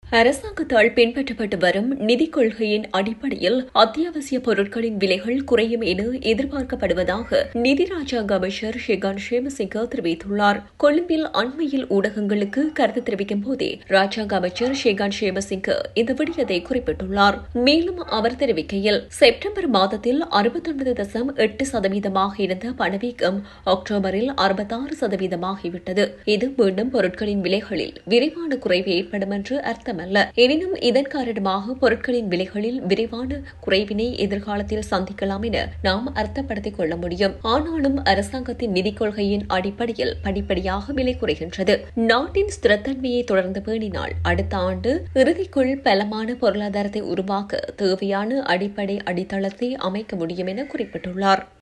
அரசாங்கத்தால் பின்பற்றப்பட்டு வரும் நிதிக் கொள்கையின் அடிப்படையில் அத்தியாவசிய பொருட்களின் விலைகள் குறையும் என எதிர்பார்க்கப்படுவதாக நிதி ராஜாங்க அமைச்சர் ஷெகான் ஷேமசிங்க தெரிவித்துள்ளார் கொழும்பில் அண்மையில் ஊடகங்களுக்கு கருத்து தெரிவிக்கும் போதே ராஜாங்க அமைச்சர் ஷெகான் ஷேமசிங்க இந்த விடயத்தை குறிப்பிட்டுள்ளார் மேலும் அவர் தெரிவிக்கையில் செப்டம்பர் மாதத்தில் அறுபத்தொன்பது தசம் எட்டு சதவீதமாக இருந்த பணவீக்கம் அக்டோபரில் அறுபத்தாறு சதவீதமாகிவிட்டது இது மீண்டும் பொருட்களின் விலைகளில் விரைவான குறைவு ஏற்படும் என்று அர்த்தம் அல்ல எனினும் இதன் காரணமாக பொருட்களின் விலைகளில் விரைவான குறைவினை எதிர்காலத்தில் சந்திக்கலாம் என நாம் அர்த்தப்படுத்திக் கொள்ள முடியும் ஆனாலும் அரசாங்கத்தின் நிதிக் கொள்கையின் அடிப்படையில் படிப்படியாக விலை குறைகின்றது நாட்டின் ஸ்திரத்தன்மையை தொடர்ந்து பேணினால் அடுத்த ஆண்டு இறுதிக்குள் பலமான பொருளாதாரத்தை உருவாக்க தேவையான அடிப்படை அடித்தளத்தை அமைக்க முடியும் என குறிப்பிட்டுள்ளார்